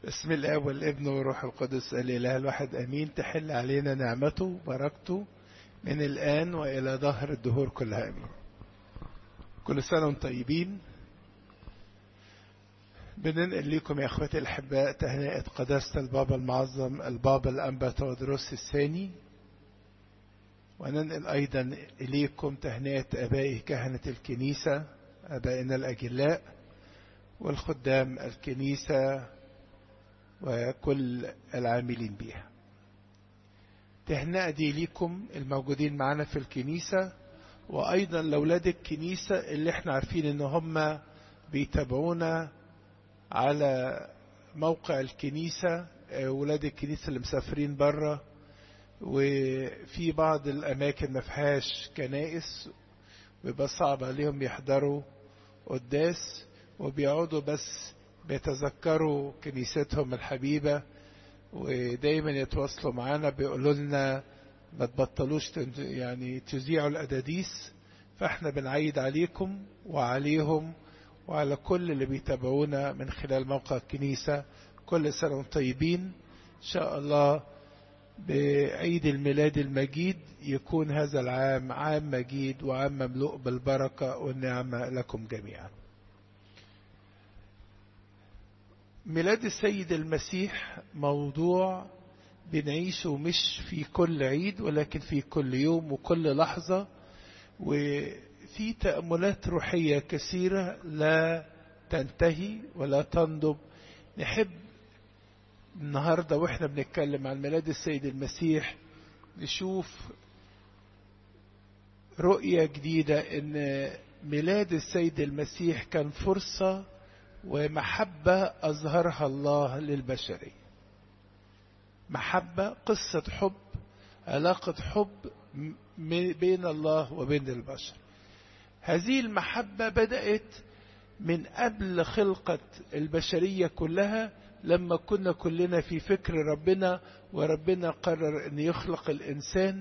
بسم الاب والابن والروح القدس الاله الواحد امين تحل علينا نعمته وبركته من الان والى ظهر الدهور كلها امين كل سنه وانتم طيبين بننقل لكم يا اخواتي الاحباء تهنئه قداسه البابا المعظم البابا الانبا تودروس الثاني وننقل ايضا اليكم تهنئه ابائي كهنه الكنيسه ابائنا الاجلاء والخدام الكنيسه وكل العاملين بها تهنئة دي ليكم الموجودين معنا في الكنيسة وأيضا لأولاد الكنيسة اللي احنا عارفين ان هم بيتابعونا على موقع الكنيسة ولاد الكنيسة اللي مسافرين بره وفي بعض الأماكن ما فيهاش كنائس ويبقى صعب عليهم يحضروا قداس وبيقعدوا بس بيتذكروا كنيستهم الحبيبة ودايما يتواصلوا معانا بيقولوا لنا ما تبطلوش يعني تذيعوا الأداديس فاحنا بنعيد عليكم وعليهم وعلى كل اللي بيتابعونا من خلال موقع الكنيسة كل سنة وانتم طيبين إن شاء الله بعيد الميلاد المجيد يكون هذا العام عام مجيد وعام مملوء بالبركة والنعمة لكم جميعا ميلاد السيد المسيح موضوع بنعيشه مش في كل عيد ولكن في كل يوم وكل لحظة وفي تأملات روحية كثيرة لا تنتهي ولا تنضب نحب النهاردة واحنا بنتكلم عن ميلاد السيد المسيح نشوف رؤية جديدة ان ميلاد السيد المسيح كان فرصة ومحبة أظهرها الله للبشرية محبة قصة حب علاقة حب بين الله وبين البشر هذه المحبة بدأت من قبل خلقة البشرية كلها لما كنا كلنا في فكر ربنا وربنا قرر أن يخلق الإنسان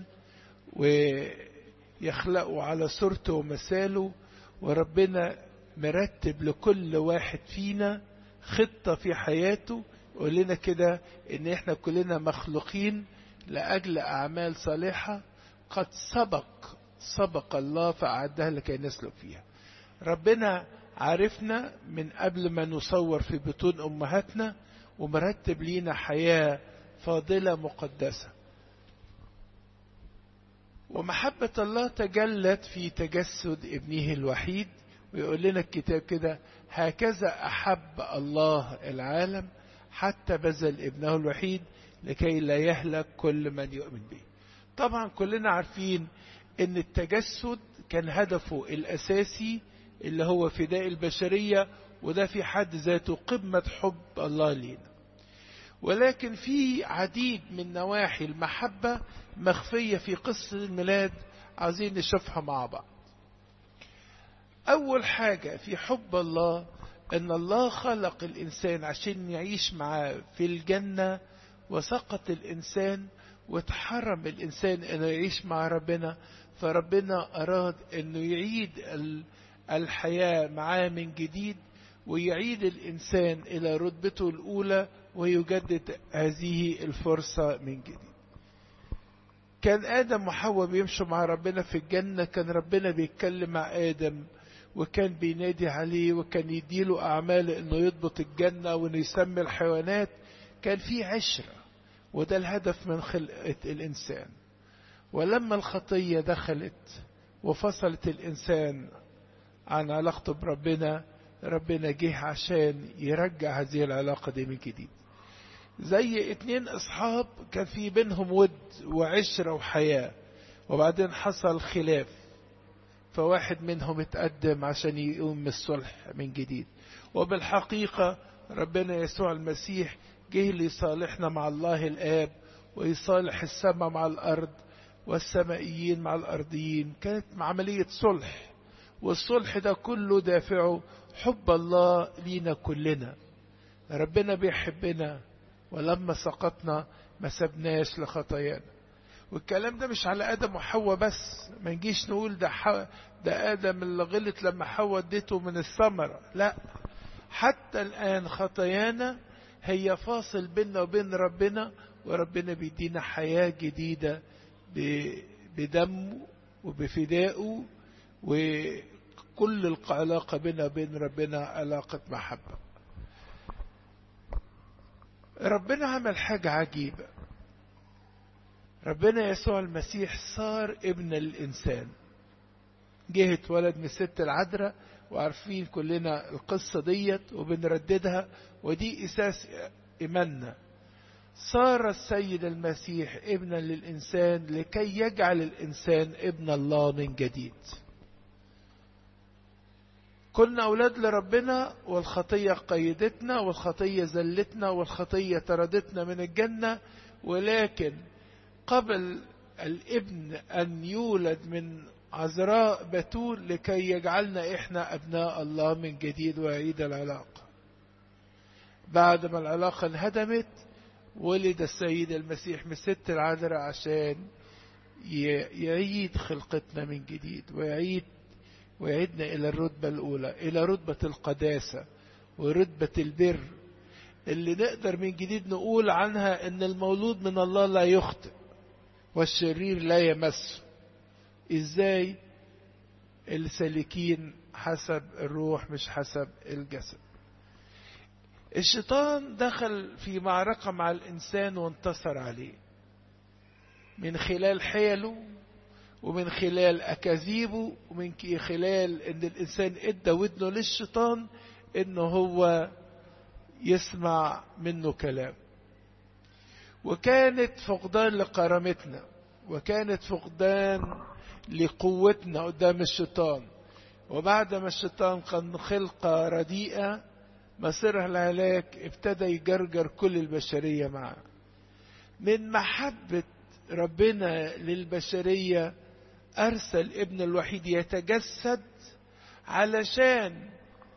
ويخلقه على صورته ومثاله وربنا مرتب لكل واحد فينا خطة في حياته يقول لنا كده ان احنا كلنا مخلوقين لأجل أعمال صالحة قد سبق سبق الله فأعدها لكي نسلك فيها ربنا عرفنا من قبل ما نصور في بطون أمهاتنا ومرتب لينا حياة فاضلة مقدسة ومحبة الله تجلت في تجسد ابنه الوحيد ويقول لنا الكتاب كده هكذا أحب الله العالم حتى بذل ابنه الوحيد لكي لا يهلك كل من يؤمن به طبعا كلنا عارفين ان التجسد كان هدفه الأساسي اللي هو فداء البشرية وده في حد ذاته قمة حب الله لينا ولكن في عديد من نواحي المحبة مخفية في قصة الميلاد عايزين نشوفها مع بعض أول حاجة في حب الله أن الله خلق الإنسان عشان يعيش معاه في الجنة وسقط الإنسان واتحرم الإنسان أنه يعيش مع ربنا فربنا أراد أنه يعيد الحياة معاه من جديد ويعيد الإنسان إلى رتبته الأولى ويجدد هذه الفرصة من جديد كان آدم وحواء بيمشوا مع ربنا في الجنة كان ربنا بيتكلم مع آدم وكان بينادي عليه وكان يديله أعمال إنه يضبط الجنة وإنه يسمي الحيوانات كان في عشرة وده الهدف من خلقة الإنسان ولما الخطية دخلت وفصلت الإنسان عن علاقته بربنا ربنا جه عشان يرجع هذه العلاقة دي من جديد زي اتنين اصحاب كان في بينهم ود وعشرة وحياة وبعدين حصل خلاف فواحد منهم اتقدم عشان يقوم من الصلح من جديد وبالحقيقة ربنا يسوع المسيح جه ليصالحنا مع الله الآب ويصالح السماء مع الأرض والسمائيين مع الأرضيين كانت عملية صلح والصلح ده كله دافعه حب الله لينا كلنا ربنا بيحبنا ولما سقطنا ما سبناش لخطايانا والكلام ده مش على ادم وحواء بس ما نجيش نقول ده حو... ده ادم اللي غلط لما حواء اديته من الثمره لا حتى الان خطايانا هي فاصل بيننا وبين ربنا وربنا بيدينا حياة جديدة بدمه وبفدائه وكل العلاقة بيننا وبين ربنا علاقة محبة ربنا عمل حاجة عجيبة ربنا يسوع المسيح صار ابن الإنسان جه اتولد من الست العذراء وعارفين كلنا القصة ديت وبنرددها ودي أساس إيماننا صار السيد المسيح ابنا للإنسان لكي يجعل الإنسان ابن الله من جديد كنا أولاد لربنا والخطية قيدتنا والخطية زلتنا والخطية طردتنا من الجنة ولكن قبل الابن أن يولد من عذراء بتول لكي يجعلنا إحنا أبناء الله من جديد ويعيد العلاقة بعد ما العلاقة انهدمت ولد السيد المسيح من الست العذراء عشان يعيد خلقتنا من جديد ويعيد ويعيدنا إلى الرتبة الأولى إلى رتبة القداسة ورتبة البر اللي نقدر من جديد نقول عنها إن المولود من الله لا يخطئ والشرير لا يمسه إزاي السالكين حسب الروح مش حسب الجسد الشيطان دخل في معركة مع الإنسان وانتصر عليه من خلال حيله ومن خلال أكاذيبه ومن خلال أن الإنسان إدى ودنه للشيطان أنه هو يسمع منه كلام وكانت فقدان لكرامتنا وكانت فقدان لقوتنا قدام الشيطان وبعد ما الشيطان كان خلقة رديئة مصيرها الهلاك ابتدى يجرجر كل البشرية معه من محبة ربنا للبشرية أرسل ابن الوحيد يتجسد علشان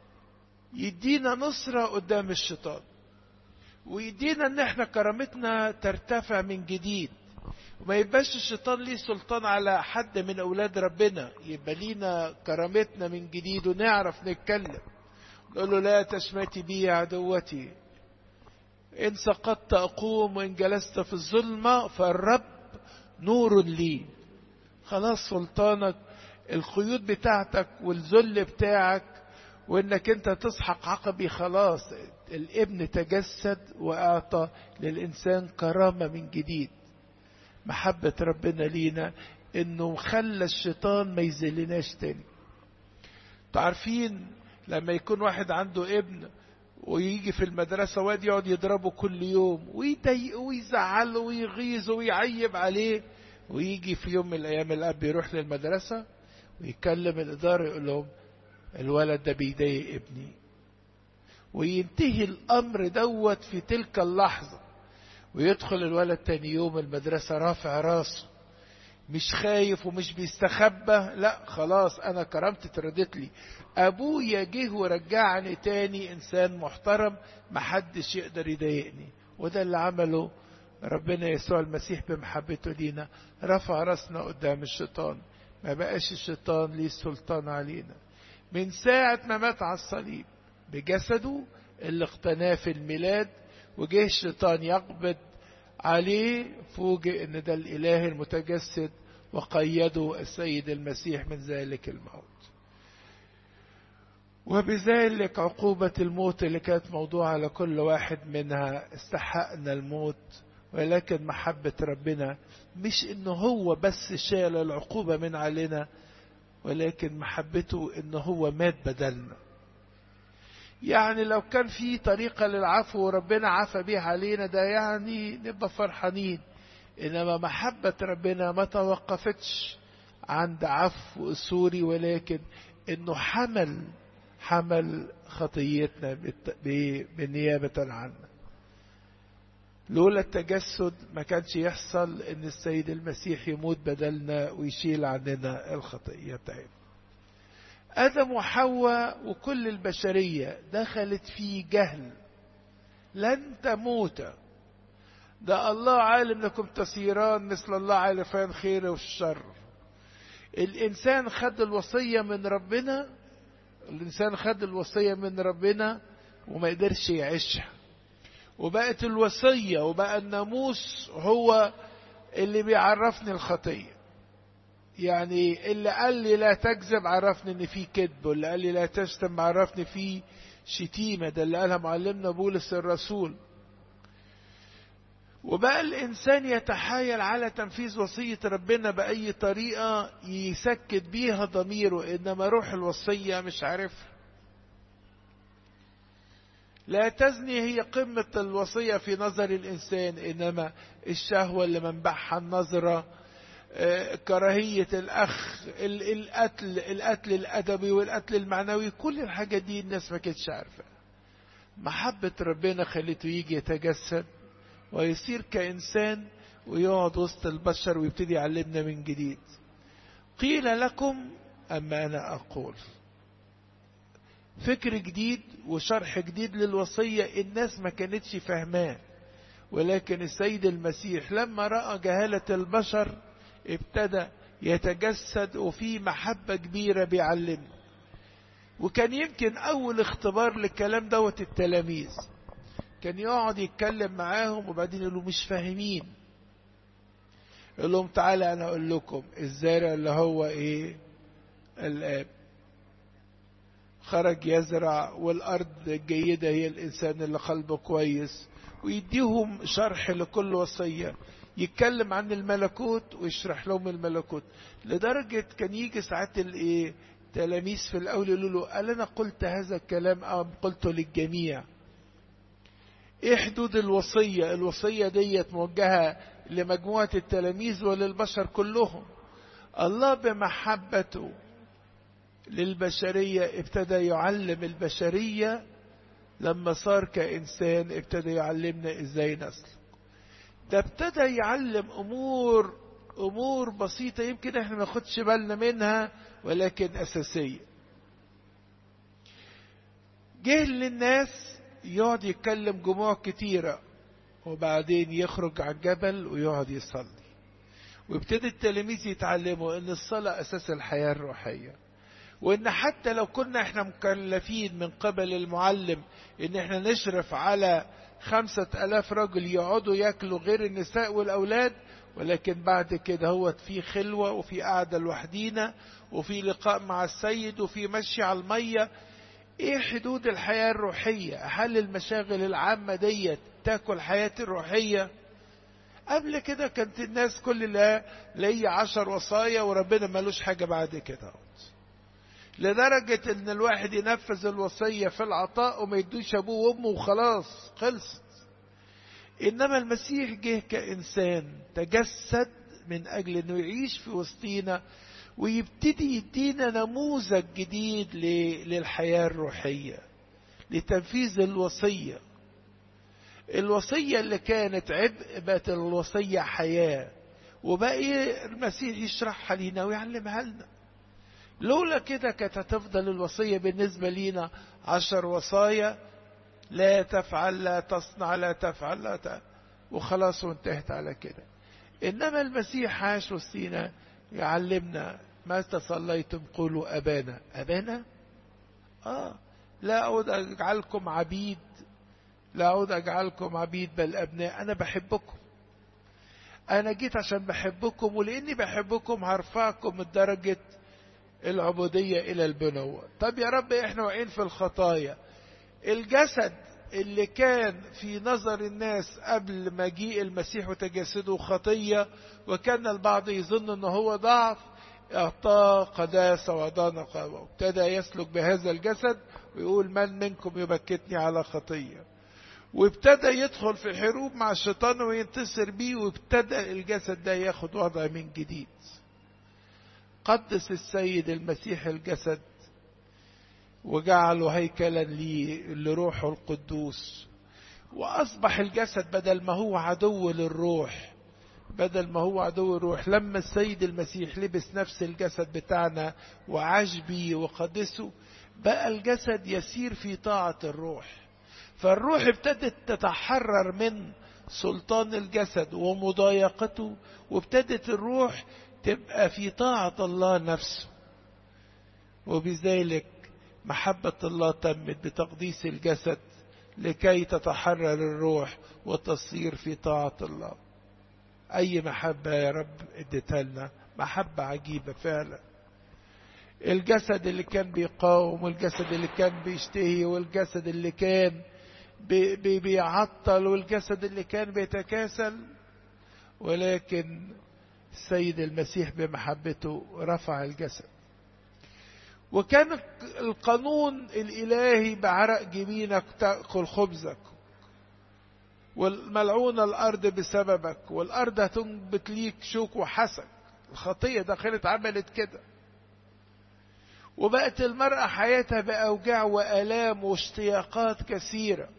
يدينا نصرة قدام الشيطان ويدينا ان احنا كرامتنا ترتفع من جديد وما يبقاش الشيطان ليه سلطان على حد من اولاد ربنا يبقى لينا كرامتنا من جديد ونعرف نتكلم نقول له لا تشمتي بي يا عدوتي ان سقطت اقوم وان جلست في الظلمه فالرب نور لي خلاص سلطانك القيود بتاعتك والذل بتاعك وانك انت تسحق عقبي خلاص الابن تجسد واعطى للانسان كرامه من جديد محبه ربنا لينا انه خلى الشيطان ما يذلناش تاني تعرفين لما يكون واحد عنده ابن ويجي في المدرسة واد يقعد يضربه كل يوم ويضايقه ويزعله ويغيظه ويعيب عليه ويجي في يوم من الأيام الأب يروح للمدرسة ويكلم الإدارة يقول لهم الولد ده بيضايق ابني وينتهي الأمر دوت في تلك اللحظة ويدخل الولد تاني يوم المدرسة رافع راسه مش خايف ومش بيستخبى لا خلاص انا كرامتي اتردت لي ابويا جه ورجعني تاني انسان محترم محدش يقدر يضايقني وده اللي عمله ربنا يسوع المسيح بمحبته لينا رفع راسنا قدام الشيطان ما بقاش الشيطان ليه السلطان علينا من ساعة ما مات على الصليب بجسده اللي اقتناه في الميلاد وجه الشيطان يقبض عليه فوجئ ان ده الاله المتجسد وقيده السيد المسيح من ذلك الموت وبذلك عقوبة الموت اللي كانت موضوعة على كل واحد منها استحقنا الموت ولكن محبة ربنا مش انه هو بس شال العقوبة من علينا ولكن محبته انه هو مات بدلنا يعني لو كان في طريقة للعفو وربنا عفى بيها علينا ده يعني نبقى فرحانين إنما محبة ربنا ما توقفتش عند عفو سوري ولكن إنه حمل حمل خطيتنا بالنيابة عنا لولا التجسد ما كانش يحصل إن السيد المسيح يموت بدلنا ويشيل عننا الخطية بتاعتنا آدم وحواء وكل البشرية دخلت في جهل لن تموت ده الله عالم انكم تسيران مثل الله عارفان خير والشر الإنسان خد الوصية من ربنا الإنسان خد الوصية من ربنا وما قدرش يعيشها وبقت الوصية وبقى الناموس هو اللي بيعرفني الخطية يعني اللي قال لي لا تكذب عرفني ان في كذب واللي قال لي لا تشتم عرفني في شتيمة ده اللي قالها معلمنا بولس الرسول وبقى الإنسان يتحايل على تنفيذ وصية ربنا بأي طريقة يسكت بيها ضميره إنما روح الوصية مش عارفها لا تزني هي قمة الوصية في نظر الإنسان إنما الشهوة اللي منبعها النظرة كراهية الأخ القتل القتل الأدبي والقتل المعنوي كل الحاجات دي الناس ما كانتش عارفة محبة ربنا خليته يجي يتجسد ويصير كإنسان ويقعد وسط البشر ويبتدي يعلمنا من جديد قيل لكم أما أنا أقول فكر جديد وشرح جديد للوصية الناس ما كانتش فاهماه ولكن السيد المسيح لما رأى جهالة البشر ابتدى يتجسد وفي محبة كبيرة بيعلمه وكان يمكن أول اختبار للكلام دوت التلاميذ كان يقعد يتكلم معاهم وبعدين يقولوا مش فاهمين يقول لهم تعالى أنا أقول لكم الزارع اللي هو إيه الآب خرج يزرع والأرض الجيدة هي الإنسان اللي قلبه كويس ويديهم شرح لكل وصية يتكلم عن الملكوت ويشرح لهم الملكوت لدرجة كان يجي ساعات الايه تلاميذ في الأول يقولوا له قال أنا قلت هذا الكلام أم قلته للجميع ايه حدود الوصية الوصية ديت موجهة لمجموعة التلاميذ وللبشر كلهم الله بمحبته للبشرية ابتدى يعلم البشرية لما صار كإنسان ابتدى يعلمنا ازاي نسلك ده ابتدى يعلم امور امور بسيطة يمكن احنا ما ناخدش بالنا منها ولكن اساسية جه للناس يقعد يتكلم جموع كتيرة وبعدين يخرج على الجبل ويقعد يصلي ويبتدي التلاميذ يتعلموا ان الصلاة اساس الحياة الروحية وان حتى لو كنا احنا مكلفين من قبل المعلم ان احنا نشرف على خمسة الاف رجل يقعدوا ياكلوا غير النساء والاولاد ولكن بعد كده هو في خلوة وفي قعدة لوحدينا وفي لقاء مع السيد وفي مشي على المية ايه حدود الحياة الروحية هل المشاغل العامة ديت تاكل حياتي الروحية قبل كده كانت الناس كل لا ليا عشر وصايا وربنا ملوش حاجة بعد كده لدرجة ان الواحد ينفذ الوصية في العطاء وما يدوش ابوه وامه وخلاص خلصت انما المسيح جه كانسان تجسد من اجل انه يعيش في وسطينا ويبتدي يدينا نموذج جديد للحياة الروحية لتنفيذ الوصية الوصية اللي كانت عبء بقت الوصية حياة وبقي المسيح يشرحها لينا ويعلمها لنا لولا كده كانت هتفضل الوصية بالنسبة لينا عشر وصايا لا تفعل لا تصنع لا تفعل لا تفعل وخلاص وانتهت على كده إنما المسيح عاش وسطينا يعلمنا متى صليتم قولوا أبانا أبانا آه لا أعود أجعلكم عبيد لا أعود أجعلكم عبيد بل أبناء أنا بحبكم أنا جيت عشان بحبكم ولأني بحبكم هرفعكم من درجة العبودية إلى البنوة طب يا رب إحنا واقعين في الخطايا الجسد اللي كان في نظر الناس قبل مجيء المسيح وتجسده خطية وكان البعض يظن أنه هو ضعف أعطاه قداسة وضنقة وابتدى يسلك بهذا الجسد ويقول من منكم يبكتني على خطية وابتدى يدخل في حروب مع الشيطان وينتصر بيه وابتدى الجسد ده ياخد وضع من جديد قدس السيد المسيح الجسد وجعله هيكلا لي لروحه القدوس وأصبح الجسد بدل ما هو عدو للروح بدل ما هو عدو الروح لما السيد المسيح لبس نفس الجسد بتاعنا وعاش بيه وقدسه بقى الجسد يسير في طاعة الروح فالروح ابتدت تتحرر من سلطان الجسد ومضايقته وابتدت الروح تبقى في طاعة الله نفسه وبذلك محبة الله تمت بتقديس الجسد لكي تتحرر الروح وتصير في طاعة الله أي محبة يا رب اديتها لنا محبة عجيبة فعلا الجسد اللي كان بيقاوم والجسد اللي كان بيشتهي والجسد اللي كان بي بي بيعطل والجسد اللي كان بيتكاسل ولكن السيد المسيح بمحبته رفع الجسد وكان القانون الإلهي بعرق جبينك تأكل خبزك والملعونة الأرض بسببك والأرض هتنبت ليك شوك وحسك الخطية دخلت عملت كده وبقت المرأة حياتها بأوجاع وآلام واشتياقات كثيرة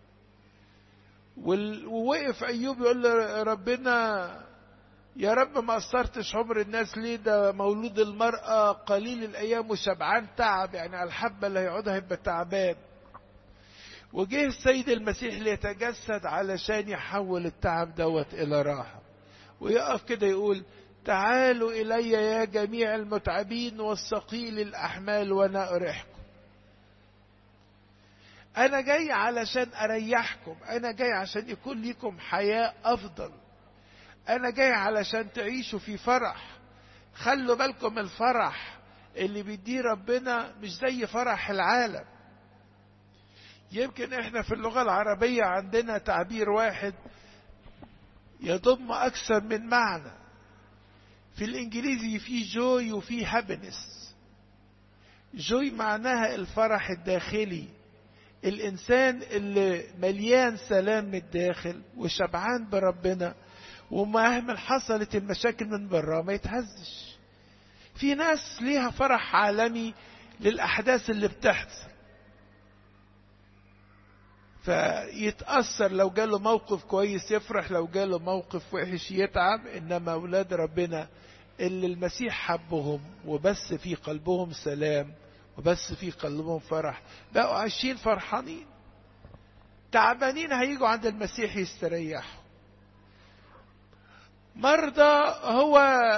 ووقف أيوب يقول ربنا يا رب ما قصرتش عمر الناس ليه ده مولود المرأة قليل الأيام وشبعان تعب يعني الحبة اللي هيقعدها هيبقى تعبان وجه السيد المسيح ليتجسد علشان يحول التعب دوت إلى راحة ويقف كده يقول تعالوا إلي يا جميع المتعبين والثقيل الأحمال وأنا أريحكم أنا جاي علشان أريحكم أنا جاي عشان يكون لكم حياة أفضل أنا جاي علشان تعيشوا في فرح خلوا بالكم الفرح اللي بيديه ربنا مش زي فرح العالم يمكن احنا في اللغة العربية عندنا تعبير واحد يضم أكثر من معنى في الإنجليزي في جوي وفي هابنس جوي معناها الفرح الداخلي الإنسان اللي مليان سلام من الداخل وشبعان بربنا ومهما حصلت المشاكل من بره ما يتهزش في ناس ليها فرح عالمي للأحداث اللي بتحصل فيتأثر لو جاله موقف كويس يفرح لو جاله موقف وحش يتعب إنما أولاد ربنا اللي المسيح حبهم وبس في قلبهم سلام وبس في قلبهم فرح بقوا عايشين فرحانين تعبانين هيجوا عند المسيح يستريحوا مرضى هو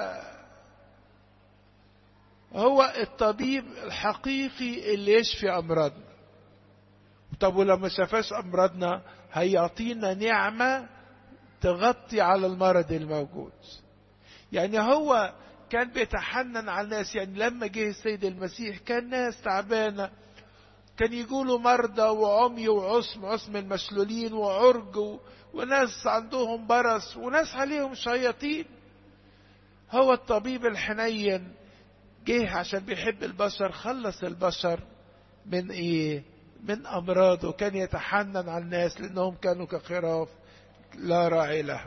هو الطبيب الحقيقي اللي يشفي أمراضنا طب ولو ما شافاش أمراضنا هيعطينا نعمة تغطي على المرض الموجود يعني هو كان بيتحنن على الناس يعني لما جه السيد المسيح كان ناس تعبانة كان يقولوا مرضى وعمي وعصم عصم المشلولين وعرج و... وناس عندهم برص وناس عليهم شياطين هو الطبيب الحنين جه عشان بيحب البشر خلص البشر من ايه من امراض وكان يتحنن على الناس لانهم كانوا كخراف لا راعي لها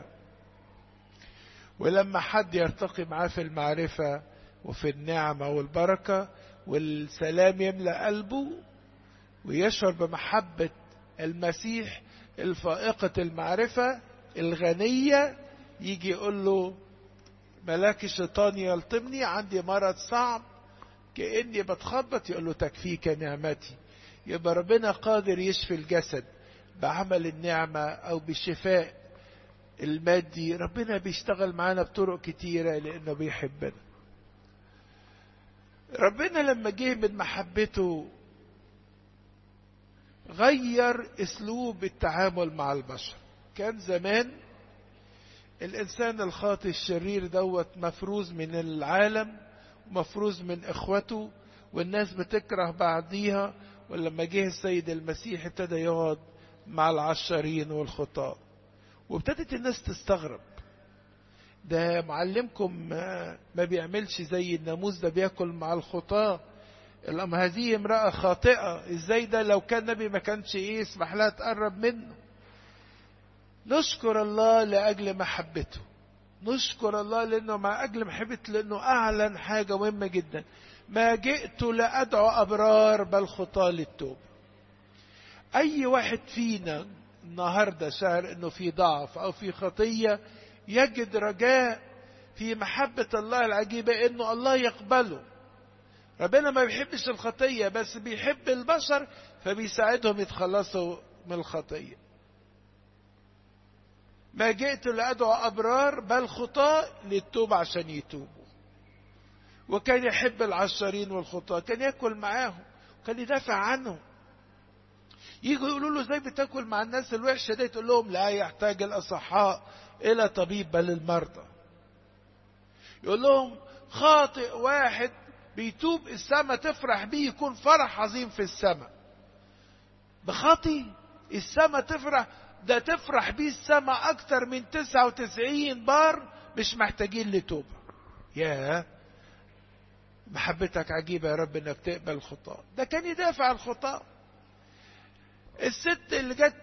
ولما حد يرتقي معاه في المعرفة وفي النعمة والبركة والسلام يملأ قلبه ويشعر بمحبة المسيح الفائقة المعرفة الغنية يجي يقول له ملاك الشيطان يلطمني عندي مرض صعب كأني بتخبط يقول له تكفيك نعمتي يبقى ربنا قادر يشفي الجسد بعمل النعمة أو بالشفاء المادي ربنا بيشتغل معانا بطرق كتيرة لأنه بيحبنا ربنا لما جه من محبته غير اسلوب التعامل مع البشر كان زمان الانسان الخاطئ الشرير دوت مفروز من العالم ومفروز من اخوته والناس بتكره بعضيها ولما جه السيد المسيح ابتدى يقعد مع العشرين والخطاة وابتدت الناس تستغرب ده معلمكم ما بيعملش زي الناموس ده بياكل مع الخطاه الأم هذه امرأة خاطئة ازاي ده لو كان نبي ما كانش ايه يسمح لها تقرب منه نشكر الله لأجل محبته نشكر الله لأنه مع أجل محبته لأنه أعلن حاجة مهمة جدا ما جئت لأدعو أبرار بل خطاة للتوب أي واحد فينا النهاردة شعر أنه في ضعف أو في خطية يجد رجاء في محبة الله العجيبة أنه الله يقبله ربنا ما بيحبش الخطية بس بيحب البشر فبيساعدهم يتخلصوا من الخطية ما جئت لأدعو أبرار بل خطاة للتوب عشان يتوبوا وكان يحب العشرين والخطاة كان يأكل معاهم كان يدافع عنهم يجوا يقولوا له ازاي بتاكل مع الناس الوحشه دي تقول لهم لا يحتاج الاصحاء الى طبيب بل المرضى يقول لهم خاطئ واحد بيتوب السماء تفرح بيه يكون فرح عظيم في السماء بخاطي السماء تفرح ده تفرح بيه السماء اكتر من 99 بار مش محتاجين لتوبة يا محبتك عجيبة يا رب انك تقبل الخطاة ده كان يدافع عن الخطاة الست اللي جت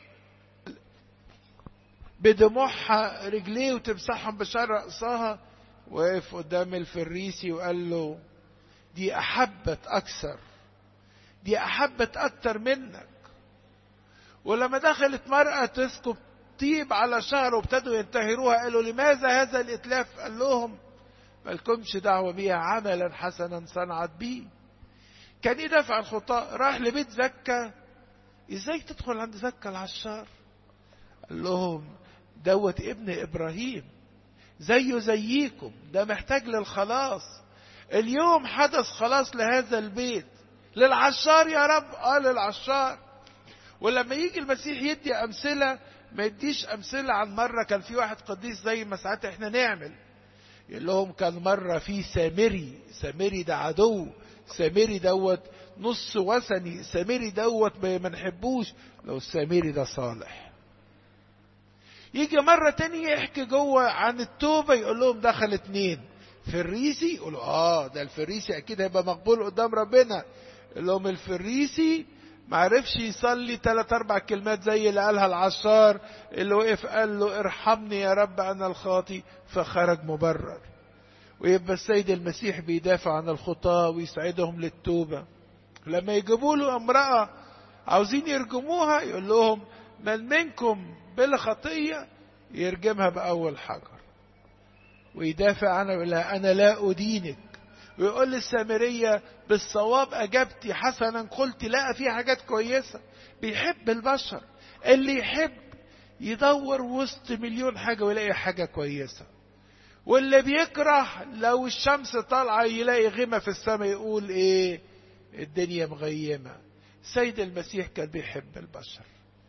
بدموعها رجليه وتمسحهم بشعر رأسها وقف قدام الفريسي وقال له دي أحبت أكثر دي أحبت أكثر منك ولما دخلت مرأة تسكب طيب على شعره وابتدوا ينتهروها قالوا لماذا هذا الإتلاف قال لهم مالكمش دعوة بيها عملا حسنا صنعت بيه كان يدافع الخطاء راح لبيت زكا ازاي تدخل عند زكا العشار قال لهم دوت ابن ابراهيم زيه زيكم ده محتاج للخلاص اليوم حدث خلاص لهذا البيت للعشار يا رب اه للعشار ولما يجي المسيح يدي امثله ما يديش امثله عن مره كان في واحد قديس زي ما ساعات احنا نعمل يقول لهم كان مره في سامري سامري ده عدو سامري دوت نص وثني سامري دوت ما نحبوش لو السامري ده صالح يجي مرة تانية يحكي جوه عن التوبة يقول لهم دخل اتنين فريسي يقولوا اه ده الفريسي اكيد هيبقى مقبول قدام ربنا يقول لهم الفريسي معرفش يصلي ثلاث اربع كلمات زي اللي قالها العشار اللي وقف قال له ارحمني يا رب انا الخاطي فخرج مبرر ويبقى السيد المسيح بيدافع عن الخطاة ويسعدهم للتوبة لما يجيبوا له امرأة عاوزين يرجموها يقول لهم من منكم بلا خطية يرجمها بأول حجر ويدافع عنها ويقول لها أنا لا أدينك ويقول للسامرية بالصواب أجبتي حسنا قلت لا في حاجات كويسة بيحب البشر اللي يحب يدور وسط مليون حاجة ويلاقي حاجة كويسة واللي بيكره لو الشمس طالعة يلاقي غمة في السماء يقول ايه الدنيا مغيمة سيد المسيح كان بيحب البشر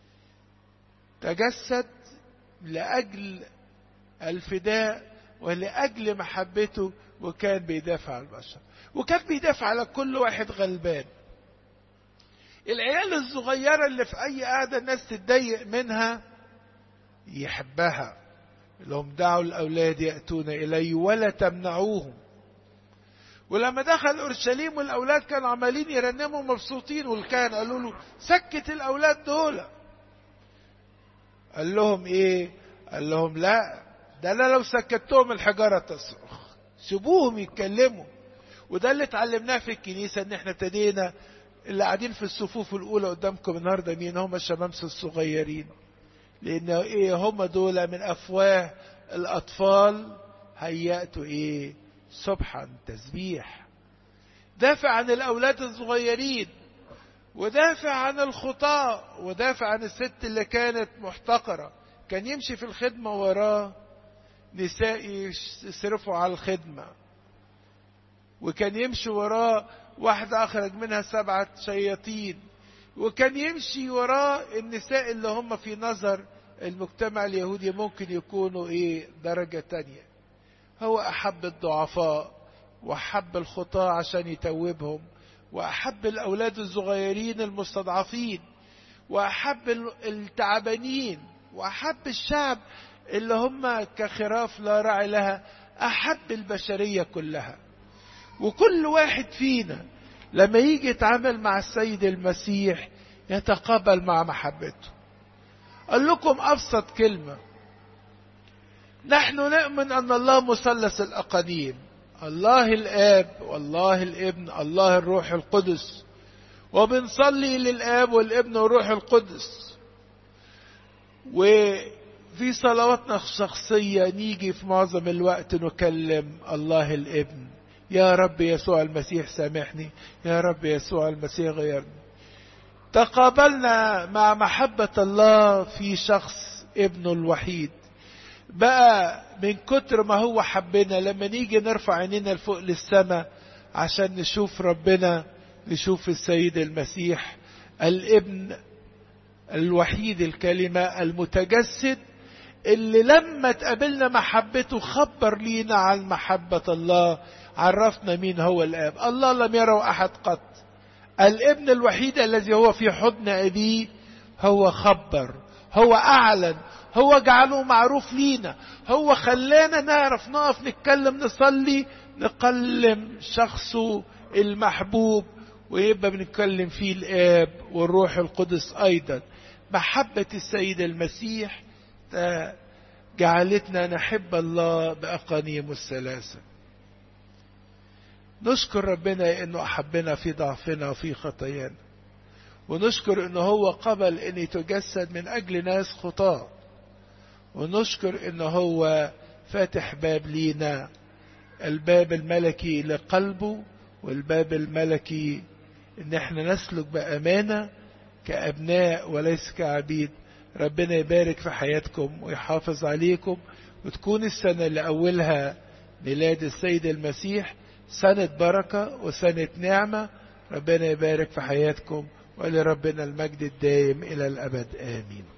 تجسد لأجل الفداء ولأجل محبته وكان بيدافع عن البشر وكان بيدافع على كل واحد غلبان العيال الصغيرة اللي في أي قعدة الناس تتضايق منها يحبها لهم دعوا الأولاد يأتون إلي ولا تمنعوهم ولما دخل أورشليم والأولاد كانوا عمالين يرنموا مبسوطين والكهنة قالوا له سكت الأولاد دول قال لهم إيه قال لهم لا ده أنا لو سكتتهم الحجارة تصرخ سيبوهم يتكلموا وده اللي اتعلمناه في الكنيسة ان احنا ابتدينا اللي قاعدين في الصفوف الاولى قدامكم النهارده مين هم الشمامسة الصغيرين لان ايه هم دول من افواه الاطفال هيأتوا ايه سبحا تسبيح دافع عن الاولاد الصغيرين ودافع عن الخطاة ودافع عن الست اللي كانت محتقرة كان يمشي في الخدمة وراه نساء يصرفوا على الخدمة وكان يمشي وراه واحدة أخرج منها سبعة شياطين وكان يمشي وراه النساء اللي هم في نظر المجتمع اليهودي ممكن يكونوا ايه درجة تانية هو أحب الضعفاء وأحب الخطاة عشان يتوبهم وأحب الأولاد الصغيرين المستضعفين وأحب التعبانين وأحب الشعب اللي هم كخراف لا راعي لها أحب البشرية كلها وكل واحد فينا لما يجي يتعامل مع السيد المسيح يتقابل مع محبته قال لكم أبسط كلمة نحن نؤمن أن الله مثلث الأقانيم الله الآب والله الابن الله الروح القدس وبنصلي للآب والابن والروح القدس وفي صلواتنا الشخصية نيجي في معظم الوقت نكلم الله الابن يا رب يسوع المسيح سامحني يا رب يسوع المسيح غيرني تقابلنا مع محبة الله في شخص ابنه الوحيد بقى من كتر ما هو حبنا لما نيجي نرفع عينينا لفوق للسماء عشان نشوف ربنا نشوف السيد المسيح الابن الوحيد الكلمة المتجسد اللي لما تقابلنا محبته خبر لينا عن محبة الله عرفنا مين هو الآب الله لم يره أحد قط الابن الوحيد الذي هو في حضن أبيه هو خبر هو أعلن هو جعله معروف لينا هو خلانا نعرف نقف نتكلم نصلي نقلم شخصه المحبوب ويبقى بنتكلم فيه الآب والروح القدس أيضا محبة السيد المسيح جعلتنا نحب الله بأقانيم الثلاثة نشكر ربنا انه احبنا في ضعفنا وفي خطايانا ونشكر انه هو قبل ان يتجسد من اجل ناس خطاة ونشكر انه هو فاتح باب لينا الباب الملكي لقلبه والباب الملكي ان احنا نسلك بامانه كابناء وليس كعبيد ربنا يبارك في حياتكم ويحافظ عليكم وتكون السنه اللي اولها ميلاد السيد المسيح سنه بركه وسنه نعمه ربنا يبارك في حياتكم ولربنا المجد الدائم الى الابد امين